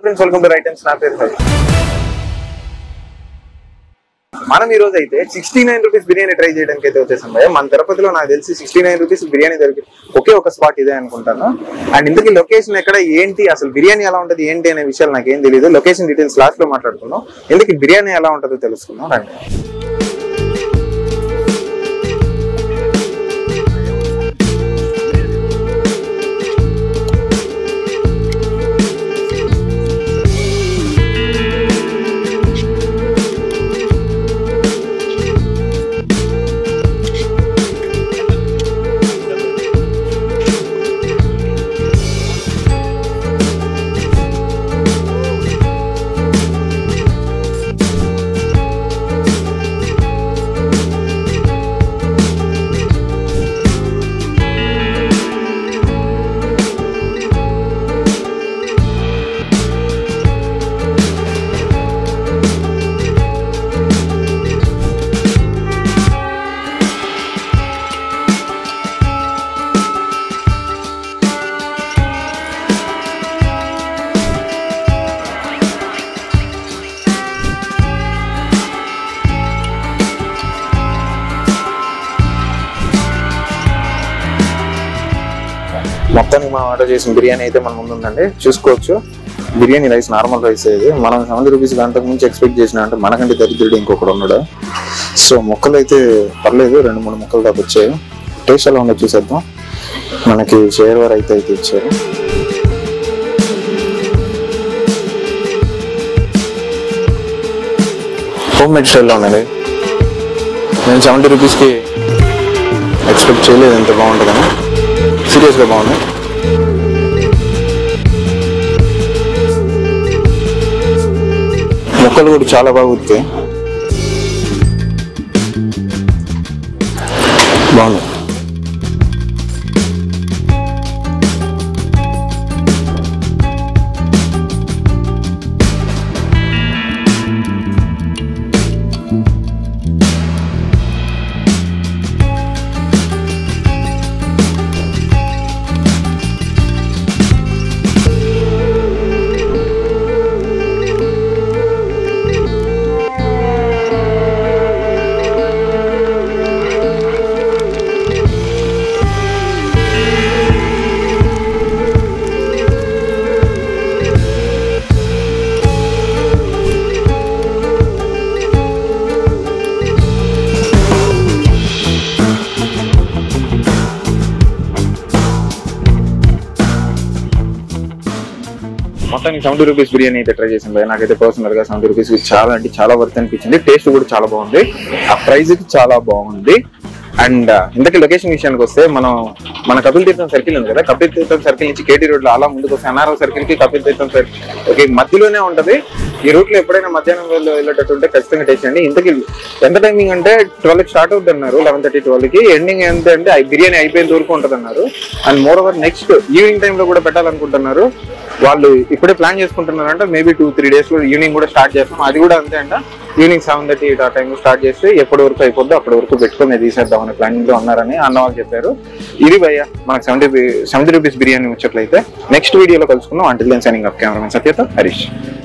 Friends welcome to right times నా పేరు హరి. మనం ఈ రోజు అయితే sixty nine rupees biryani try చేయడానికి అయితే వచ్చేసాం భయ్య మన తిరుపతిలో నాకు తెలిసి సిక్స్టీ నైన్ రూపీస్ బిర్యానీ దొరికి ఒకే ఒక స్పాట్ ఇదే అనుకుంటాను అండ్ ఇంతకీ లొకేషన్ ఎక్కడ ఏంటి అసలు బిర్యానీ ఎలా ఉంటుంది ఏంటి అనే విషయాలు నాకు ఏం తెలియదు లొకేషన్ డీటెయిల్స్ లాస్ట్ లో మాట్లాడుకుందాం ఇంతకీ బిర్యానీ ఎలా ఉంటుందో తెలుసుకుందాం రండి మొత్తానికి మనం ఆర్డర్ చేసిన బిర్యానీ అయితే మన ముందు ఉందండి చూసుకోవచ్చు బిర్యానీ రైస్ నార్మల్ రైస్ ఇది మనం సెవెంటీ రూపీస్ అంతకు మించి ఎక్స్పెక్ట్ చేసిన అంటే మనకంటే దరిద్రుడు ఇంకొకడు ఉన్నాడు సో మొక్కలు అయితే పర్లేదు రెండు మూడు మొక్కలు దాకా వచ్చాయి టేస్ట్ ఎలా ఉందో చూసేద్దాం మనకి షేర్వర్ అయితే అయితే ఇచ్చారు హోమ్ మేడ్ స్టైల్లో ఉన్నది నేను సెవెంటీ రూపీస్కి ఎక్స్పెక్ట్ చేయలేదు ఎంత బాగుంటుందని సీరియస్గా బాగుంది మొక్కలు కూడా చాలా బాగా ఉతికాయి బాగుంది మొత్తానికి సెవెంటీ రూపీస్ బిర్యానీ అయితే ట్రై చేసాను భయ్య నాకైతే పర్సనల్ గా సెవెంటీ రూపీస్ చాలా అంటే చాలా వర్త్ అనిపించింది టేస్ట్ కూడా చాలా బాగుంది ఆ ప్రైస్ కి చాలా బాగుంది అండ్ ఇంతకీ లొకేషన్ విషయానికి వస్తే మనం మన కపిల్ తీర్థం సర్కిల్ ఉంది కదా కపిల్ తీర్థం సర్కిల్ నుంచి కేటీ రోడ్ లో అలా ముందుకు వస్తే ఎన్ఆర్ఓ సర్కిల్ కి కపిల్ తీర్థం సర్కిల్ ఓకే మధ్యలోనే ఉంటది ఈ రూట్ లో ఎప్పుడైనా మధ్యాహ్నం వేళ వెళ్ళేటట్టు ఉంటే ఖచ్చితంగా టేస్ట్ చేయండి ఇంతకీ ఎంత టైమింగ్ అంటే ట్వెల్వ్ కి స్టార్ట్ అవుతుంది అన్నారు లెవెన్ థర్టీ ట్వెల్వ్ కి ఎండింగ్ ఎంత అంటే ఆ బిర్యానీ అయిపోయేంత వరకు ఉంటుంది అన్నారు and more over next evening time లో కూడా పెట్టాలనుకుంటున్నారు వాళ్ళు ఇప్పుడే ప్లాన్ చేసుకుంటున్నారు అంటే మేబీ టూ త్రీ డేస్ లో ఈవినింగ్ కూడా స్టార్ట్ చేస్తాం అది కూడా అంతే అంట ఈవినింగ్ సెవెన్ థర్టీ ఆ టైం స్టార్ట్ చేస్తే ఎప్పటి వరకు అయిపోద్దో అప్పటి వరకు పెట్టుకొని తీసేద్దాం అనే ప్లానింగ్ లో ఉన్నారని అన్న వాళ్ళు చెప్పారు ఇది భయ్య మనకు సెవెంటీ సెవెంటీ రూపీస్ బిర్యానీ వచ్చేట్లయితే నెక్స్ట్ వీడియోలో కలుసుకుందాం until then signing up cameraman సత్యత హరీష్